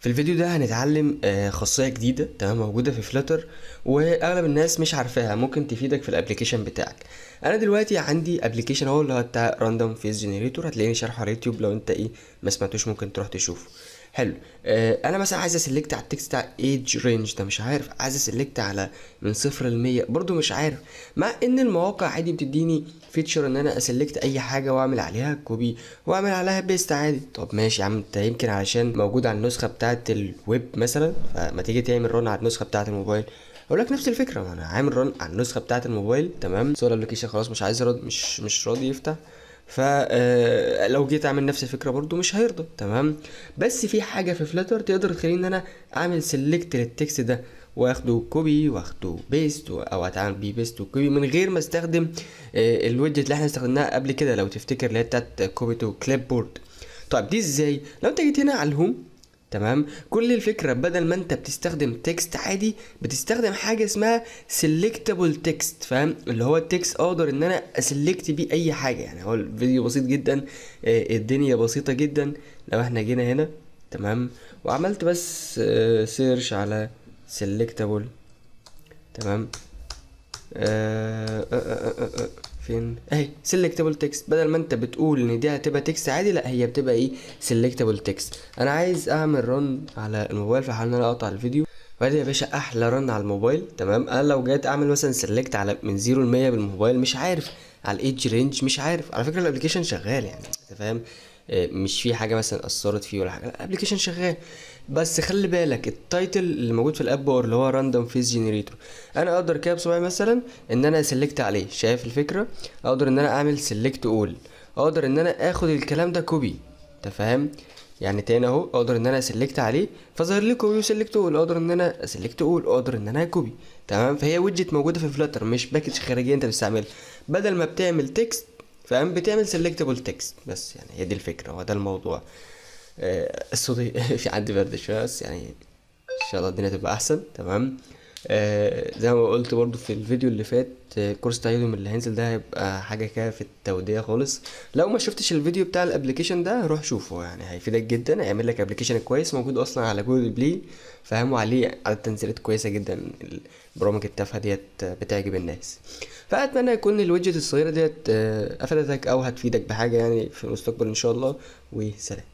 في الفيديو ده هنتعلم آه، خاصية جديدة تمام موجودة في فلاتر واغلب الناس مش عارفاها ممكن تفيدك في الابليكيشن بتاعك انا دلوقتي عندي ابليكيشن اهو اللي هو بتاع راندوم فيس جنريتور هتلاقيني شارحه على اليوتيوب لو انت ايه ما سمعتوش ممكن تروح تشوفه حلو آه انا مثلا عايز اسلكت على التكست بتاع ايدج رينج ده مش عارف عايز اسلكت على من صفر ل 100 برضو مش عارف مع ان المواقع عادي بتديني فيتشر ان انا اسلكت اي حاجه واعمل عليها كوبي واعمل عليها بيست عادي طب ماشي يا عم انت يمكن علشان موجود على النسخه بتاعه الويب مثلا فما تيجي تعمل رن على النسخه بتاعه الموبايل اقول لك نفس الفكره ما انا عامل رن على النسخه بتاعه الموبايل تمام سو الابلكيشن خلاص مش عايز يرد مش مش راضي يفتح فلو جيت اعمل نفس الفكره برضو مش هيرضى تمام بس في حاجه في فلاتر تقدر تخليني ان انا اعمل سيلكت للتكست ده واخده كوبي واخده بيست او اتعامل بيه بيست وكوبي من غير ما استخدم آه، الويدجت اللي احنا استخدمناها قبل كده لو تفتكر اللي هي بتاعت كوبي تو كليب بورد طيب دي ازاي لو انت جيت هنا على الهوم تمام كل الفكرة بدل ما انت بتستخدم تكست عادي بتستخدم حاجة اسمها سيلكتابل تكست فاهم اللي هو التكست اقدر ان انا اسلكت بيه اي حاجة يعني هو الفيديو بسيط جدا آه، الدنيا بسيطة جدا لو احنا جينا هنا تمام وعملت بس سيرش على سيلكتابل تمام آه، آه، آه، آه، آه، فين اهي سيلكتابل تكست بدل ما انت بتقول ان دي هتبقى تكست عادي لا هي بتبقى ايه سيلكتابل تكست انا عايز اعمل رن على الموبايل فحاول ان انا اقطع الفيديو وادي يا باشا احلى رن على الموبايل تمام انا لو جيت اعمل مثلا سيلكت على من 0 ل 100 بالموبايل مش عارف على الايدج رينج مش عارف على فكره الابلكيشن شغال يعني انت فاهم آه، مش في حاجه مثلا اثرت فيه ولا حاجه لا الابلكيشن شغال بس خلي بالك التايتل اللي موجود في الاب باور اللي هو راندوم فيس جنريتور انا اقدر كده بصبعي مثلا ان انا سيلكت عليه شايف الفكره اقدر ان انا اعمل سيلكت اول اقدر ان انا اخد الكلام ده كوبي انت فاهم يعني تاني اهو اقدر ان انا اسلكت عليه فظهر لي كوبي وسلكت اول اقدر ان انا اسلكت اول اقدر ان انا كوبي تمام فهي ويدجت موجوده في فلاتر مش باكج خارجيه انت بتستعملها بدل ما بتعمل تكست فاهم بتعمل سيلكتبل تكست بس يعني هي دي الفكره هو ده الموضوع آه، الصوت في عندي برد شويه بس يعني ان شاء الله الدنيا تبقى احسن تمام آه زي ما قلت برضو في الفيديو اللي فات آه، كورس تايلوم اللي هينزل ده هيبقى حاجه كده في التوديه خالص لو ما شفتش الفيديو بتاع الابلكيشن ده روح شوفه يعني هيفيدك جدا هيعمل لك ابلكيشن كويس موجود اصلا على جوجل بلاي فاهموا عليه على تنزيلات كويسه جدا البرامج التافهه ديت بتعجب الناس فاتمنى يكون الويدجت الصغيره ديت آه، افادتك او هتفيدك بحاجه يعني في المستقبل ان شاء الله وسلام